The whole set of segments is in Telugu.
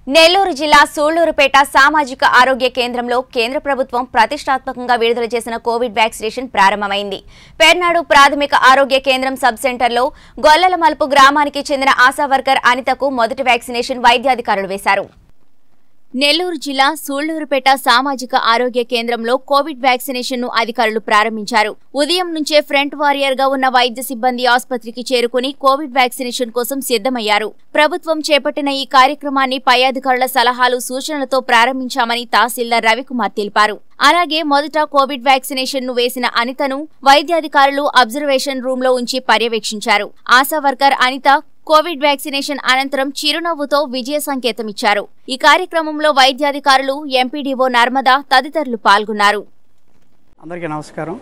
నెల్లూరు జిల్లా సూళ్లూరుపేట సామాజిక ఆరోగ్య కేంద్రంలో కేంద్ర ప్రభుత్వం ప్రతిష్టాత్మకంగా విడుదల చేసిన కోవిడ్ వ్యాక్సినేషన్ ప్రారంభమైంది పెర్నాడు ప్రాథమిక ఆరోగ్య కేంద్రం సబ్ సెంటర్లో గొల్లల మలుపు గ్రామానికి చెందిన ఆశా వర్కర్ అనితకు మొదటి వ్యాక్సినేషన్ వైద్యాధికారులు వేశారు నెల్లూరు జిల్లా సూళ్లూరుపేట సామాజిక ఆరోగ్య కేంద్రంలో కోవిడ్ వ్యాక్సినేషన్ ను అధికారులు ప్రారంభించారు ఉదయం నుంచే ఫ్రంట్ వారియర్ గా ఉన్న వైద్య సిబ్బంది ఆసుపత్రికి చేరుకుని కోవిడ్ వ్యాక్సినేషన్ కోసం సిద్దమయ్యారు ప్రభుత్వం చేపట్టిన ఈ కార్యక్రమాన్ని పై అధికారుల సలహాలు సూచనలతో ప్రారంభించామని తహసీల్దార్ రవికుమార్ తెలిపారు అలాగే మొదట కోవిడ్ వ్యాక్సినేషన్ ను వేసిన అనితను వైద్యాధికారులు అబ్జర్వేషన్ రూమ్ లో ఉంచి పర్యవేక్షించారు ASHA worker Anitha Covid vaccination అనంతరం చిరునవ్వుతో విజయ సంకేతం ఇచ్చారు ఈ కార్యక్రమంలో వైద్యాధికారులు ఎంపీడీఓ నర్మదా తదితరులు పాల్గొన్నారు అందరికీ నమస్కారం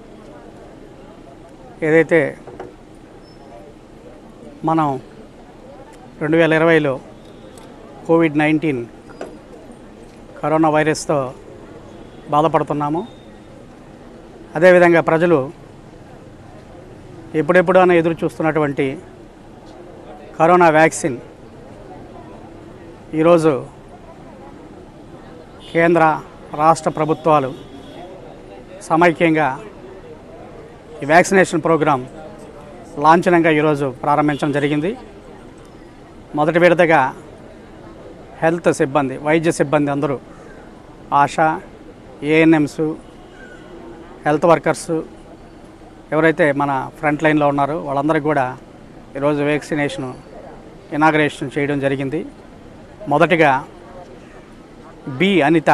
ఏదైతే మనం రెండు వేల ఇరవైలో కోవిడ్ నైన్టీన్ కరోనా వైరస్తో బాధపడుతున్నాము అదేవిధంగా ప్రజలు ఎప్పుడెప్పుడు అని ఎదురు చూస్తున్నటువంటి కరోనా వ్యాక్సిన్ ఈరోజు కేంద్ర రాష్ట్ర ప్రభుత్వాలు సమైక్యంగా ఈ వ్యాక్సినేషన్ ప్రోగ్రాం లాంఛనంగా ఈరోజు ప్రారంభించడం జరిగింది మొదటి విడతగా హెల్త్ సిబ్బంది వైద్య సిబ్బంది అందరూ ఆశా ఏఎన్ఎంస్ హెల్త్ వర్కర్స్ ఎవరైతే మన ఫ్రంట్ లైన్లో ఉన్నారో వాళ్ళందరికీ కూడా ఈరోజు వ్యాక్సినేషన్ ఇనాగరేషన్ చేయడం జరిగింది మొదటిగా బి అనిత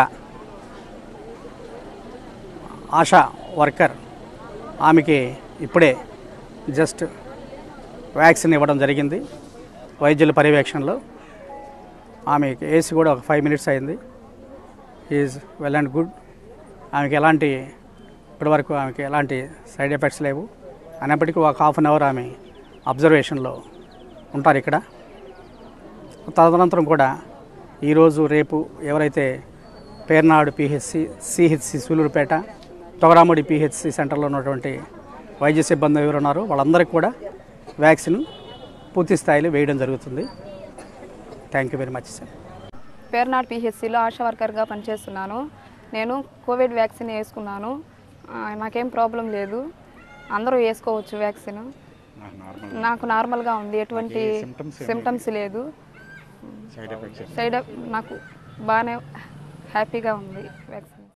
ఆశా వర్కర్ ఆమెకి ఇప్పుడే జస్ట్ వ్యాక్సిన్ ఇవ్వడం జరిగింది వైద్యుల పర్యవేక్షణలో ఆమెకి ఏసీ కూడా ఒక ఫైవ్ మినిట్స్ అయింది ఈజ్ వెల్ అండ్ గుడ్ ఆమెకి ఎలాంటి ఇప్పటివరకు ఆమెకి ఎలాంటి సైడ్ ఎఫెక్ట్స్ లేవు అయినప్పటికీ ఒక హాఫ్ అన్ అవర్ ఆమె అబ్జర్వేషన్లో ఉంటారు ఇక్కడ తదనంతరం కూడా ఈరోజు రేపు ఎవరైతే Pernadu PHC CHC Sullurpeta Togaramudi PHC సెంటర్లో ఉన్నటువంటి వైద్య సిబ్బంది ఎవరు ఉన్నారో వాళ్ళందరికీ కూడా వ్యాక్సిన్ పూర్తి స్థాయిలో వేయడం జరుగుతుంది thank you very much sir Pernad పిహెచ్సిలో ఆశా వర్కర్గా పనిచేస్తున్నాను నేను కోవిడ్ వ్యాక్సిన్ వేసుకున్నాను ఆ, నాకేం ప్రాబ్లం లేదు అందరూ వేసుకోవచ్చు వ్యాక్సిన్ నాకు నార్మల్గా ఉంది ఎటువంటి సిమ్టమ్స్ లేదు సైడ్ ఎఫ్- నాకు బాగానే హ్యాపీగా ఉంది వ్యాక్సిన్